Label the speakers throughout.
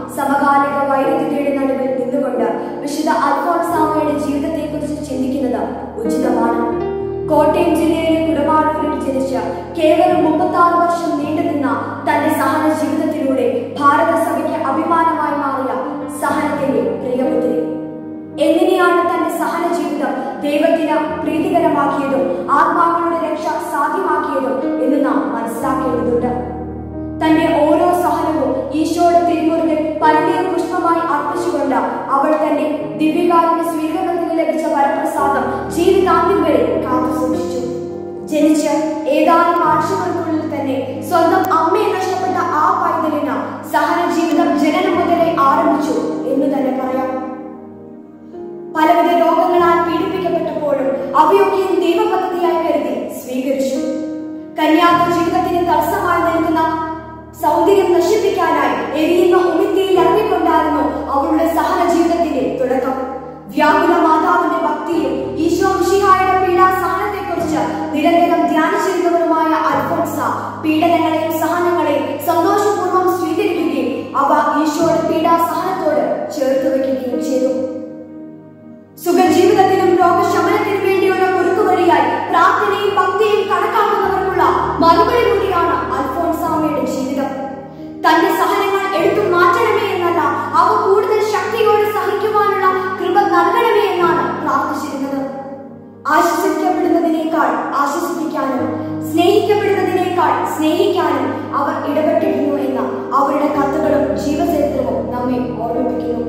Speaker 1: സമകാലിക വൈരുദ്ധ്യതയുടെ നടുവിൽ നിന്നുകൊണ്ട് വിശുദ്ധ അൽഫോൺസാമയുടെ ജീവിതത്തെക്കുറിച്ച് ചിന്തിക്കുന്നത് ഉചിതമാണ് കോട്ടയം ജില്ലയിലെ കുടമാളൂരിൽ ജനിച്ച കേവലം മുപ്പത്തി ആറ് വർഷം നീണ്ടുനിന്ന തന്റെ സഹന ജീവിതത്തിലൂടെ ഭാരത സഭയ്ക്ക് അഭിമാനമായി മാറിയ സഹനത്തിന്റെ പ്രിയപുത്രി എങ്ങനെയാണ് തന്റെ സഹന ജീവിതം ദൈവത്തിന് പ്രീതികരമാക്കിയതും ആത്മാക്കളുടെ രക്ഷ സാധ്യമാക്കിയതും എന്ന് നാം മനസ്സിലാക്കേണ്ടതുണ്ട് തന്റെ ഓരോ സഹനവും ഈശോയുടെ തിരുമുറികൾ പരിമയ പുഷ്പമായി അർപ്പിച്ചുകൊണ്ട് അവൾ തന്റെ ദിവ്യകാലിന്റെ സ്വീകരണത്തിന് ലഭിച്ച വരപ്രസാദം ജീവിതാന്ത്യം വരെ കാത്തു സൂക്ഷിച്ചു ജനിച്ച് ഏതാനും ആഴ്ചകൾക്കുള്ളിൽ തന്നെ സ്വന്തം അമ്മയെ നഷ്ടപ്പെട്ട ആ പൈതലിന് സഹന ജീവിതം ജനനം മുതലേ ആരംഭിച്ചു എന്ന് തന്നെ പറയാം പലവിധ രോഗങ്ങളാൽ പീഡിപ്പിക്കപ്പെട്ടപ്പോഴും അവയൊക്കെയും ദൈവപദ്ധതിയായി കരുതി സ്വീകരിച്ചു കന്യാത്ത ജീവിതത്തിന് തടസ്സമായി നിൽക്കുന്ന സൗന്ദര്യം നശിപ്പിക്കാനായി എരിയുന്ന ഉമിത്തിയിൽ ഇറങ്ങിക്കൊണ്ടായിരുന്നു അവളുടെ സഹന ജീവിതത്തിന്റെ തുടക്കം വ്യാകുല മാതാവിന്റെ ഭക്തിയും ഈശോ മിശിഹായുടെ പീഡാ സഹനത്തെക്കുറിച്ച് നിരന്തരം ധ്യാനിച്ചിരുന്നവരുമായ അൽഫോൺസ പീഡനങ്ങളെയും സഹനങ്ങളെയും സന്തോഷപൂർവ്വം സ്വീകരിക്കുകയും അവ ഈശോയുടെ പീഡാ സഹനത്തോട് ചേർത്ത് വയ്ക്കുകയും ചെയ്തു സുഖജീവിതത്തിനും രോഗശമനത്തിനും വേണ്ടിയുള്ള കുറുക്കുവഴിയായി പ്രാർത്ഥനയും ഭക്തിയും കണക്കാക്കുന്നവർക്കുള്ള മറുപടി കൂടിയാണ് അൽഫോൺസാമയുടെ ജീവിതം തന്റെ സഹനങ്ങൾ എടുത്തു മാറ്റണമേ എന്നല്ല അവ കൂടുതൽ ശക്തിയോടെ സഹിക്കുവാനുള്ള കൃപ നൽകണമേ എന്നാണ് പ്രാർത്ഥിച്ചിരുന്നത് ആശ്വസിക്കപ്പെടുന്നതിനേക്കാൾ ആശ്വസിപ്പിക്കാനും സ്നേഹിക്കപ്പെടുന്നതിനേക്കാൾ സ്നേഹിക്കാനും അവർ ഇടപെട്ടിരുന്നു എന്ന അവരുടെ കത്തുകളും ജീവചരിത്രവും നമ്മെ ഓർമ്മിപ്പിക്കുന്നു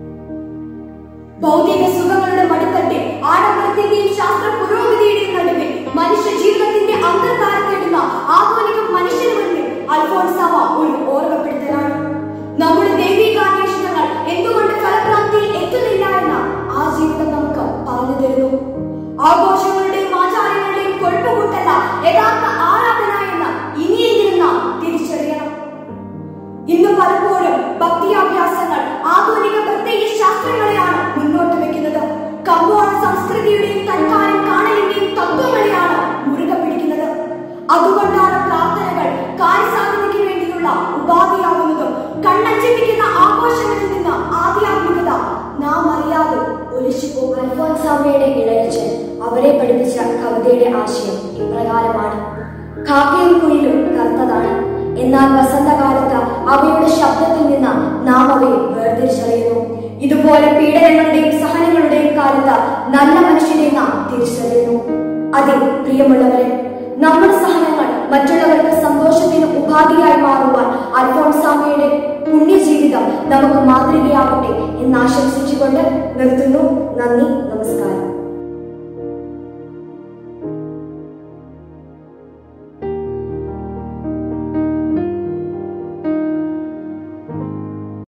Speaker 1: ഭൗതിക സുഖങ്ങളുടെ മടുത്തട്ടെ ആഡംബരത്തിന്റെയും ശാസ്ത്ര പുരോഗതിയുടെയും നടുവിൽ മനുഷ്യ ജീവിതത്തിന്റെ അന്തർധാര തേടുന്ന ആധുനിക മനുഷ്യന് മുന്നിൽ അൽഫോൺസാവ ഒരു ഓർമ്മപ്പെടുത്തലാണ് നമ്മുടെ ദൈവികാന്വേഷണങ്ങൾ എന്തുകൊണ്ട് ഫലപ്രാപ്തിയിൽ എത്തുന്നില്ല എന്ന ആ ജീവിതം നമുക്ക് പറഞ്ഞു തരുന്നു ആഘോഷങ്ങളുടെയും ആചാരങ്ങളുടെയും കൊഴുപ്പുകൂട്ടല്ല യഥാർത്ഥ ആരാധന എന്ന് ഇനിയെങ്കിലും നാം തിരിച്ചറിയണം ഇന്ന് പലപ്പോഴും ഭക്തിയാഭ്യാസങ്ങൾ ആധുനിക പ്രത്യയ ശാസ്ത്രങ്ങളെയാണ് മുന്നോട്ട് വെക്കുന്നത് കമ്പോള സംസ്കൃതിയുടെയും തൽക്കാലം കാണലിന്റെയും തത്വങ്ങളെയാണ് മുറുകെ പിടിക്കുന്നത് അതുകൊണ്ടാണ് പ്രാർത്ഥനകൾ കാര്യസാധ്യതയ്ക്ക് വേണ്ടിയുള്ള ഉപാധിയാകുന്നതും കണ്ണഞ്ചിപ്പിക്കുന്ന ആഘോഷങ്ങളിൽ നിന്ന് ആധ്യാത്മികത നാം അറിയാതെ ഒലിച്ചു പോകും അൽഫോൻസാമയുടെ ഇളയച്ചൻ അവരെ പഠിപ്പിച്ച കവിതയുടെ ആശയം ഇപ്രകാരമാണ് കാക്കയും കുയിലും കറുത്തതാണ് എന്നാൽ വസന്തകാലത്ത് അവയുടെ ശബ്ദത്തിൽ നിന്ന് നാം അവയെ വേർതിരിച്ചറിയുന്നു ഇതുപോലെ പീഡനങ്ങളുടെയും സഹനങ്ങളുടെയും കാലത്ത് നല്ല മനുഷ്യരെ നാം തിരിച്ചറിയുന്നു അതെ പ്രിയമുള്ളവരെ നമ്മുടെ സഹനങ്ങൾ മറ്റുള്ളവർക്ക് സന്തോഷത്തിന് ഉപാധിയായി മാറുവാൻ അൽഫോൺസാമയുടെ പുണ്യജീവിതം നമുക്ക് മാതൃകയാവട്ടെ എന്ന് ആശംസിച്ചുകൊണ്ട് നിർത്തുന്നു നന്ദി നമസ്കാരം